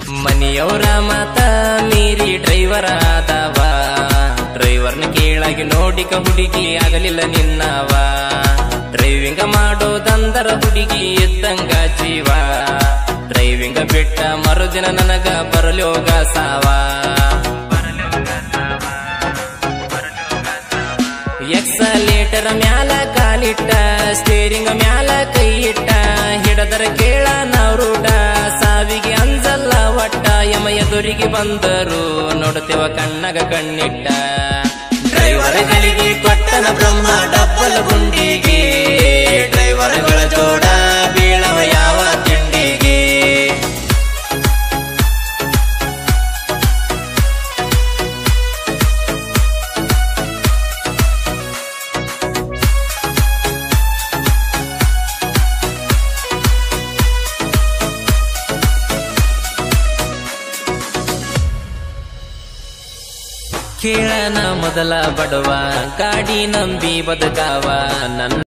ಮನೆಯವರ ಮಾತ ಮೀರಿ ಡ್ರೈವರ್ ಆದವ ಡ್ರೈವರ್ನ ಕೇಳಾಗಿ ನೋಡಿಕ ಹುಡುಗಿ ಆಗಲಿಲ್ಲ ನಿನ್ನವ ಡ್ರೈವಿಂಗ್ ಮಾಡೋದಂದರ ಹುಡುಗಿ ಇದ್ದಂಗ ಜೀವ ಡ್ರೈವಿಂಗ್ ಬಿಟ್ಟ ಮರುದಿನ ನನಗ ಬರಲೋಗ ಸಾವ ಎಕ್ಸಲೇಟರ್ ಮ್ಯಾಲ ಕಾಲಿಟ್ಟ ಸ್ಟೇರಿಂಗ್ ಮ್ಯಾಲ ಕೈ ಇಟ್ಟ ಹಿಡದರ ಕೇಳ ನಾವ್ರೂಟ ಸಾವಿಗೆ ಅಂಜಲ್ಲ ಒಟ್ಟ ಯಮ ಎದುರಿಗೆ ಬಂದರು ನೋಡುತ್ತೇವ ಕಣ್ಣಗ ಕಣ್ಣಿಟ್ಟ ಡ್ರೈವರ್ಗಳಿಗೆ ಕೊಟ್ಟನ ಬ್ರಹ್ಮ ಡಬ್ಬಲ್ ಗುಂಡಿಗೆ ಡ್ರೈವರ್ಗಳ ಜೋಡ ಬೀಳವ ಯಾವ ತಿಂಡಿಗೆ ಕೇಳನ ಮೊದಲ ಬಡವ ಗಾಡಿ ನಂಬಿ ಬದುಕಾವ ನನ್ನ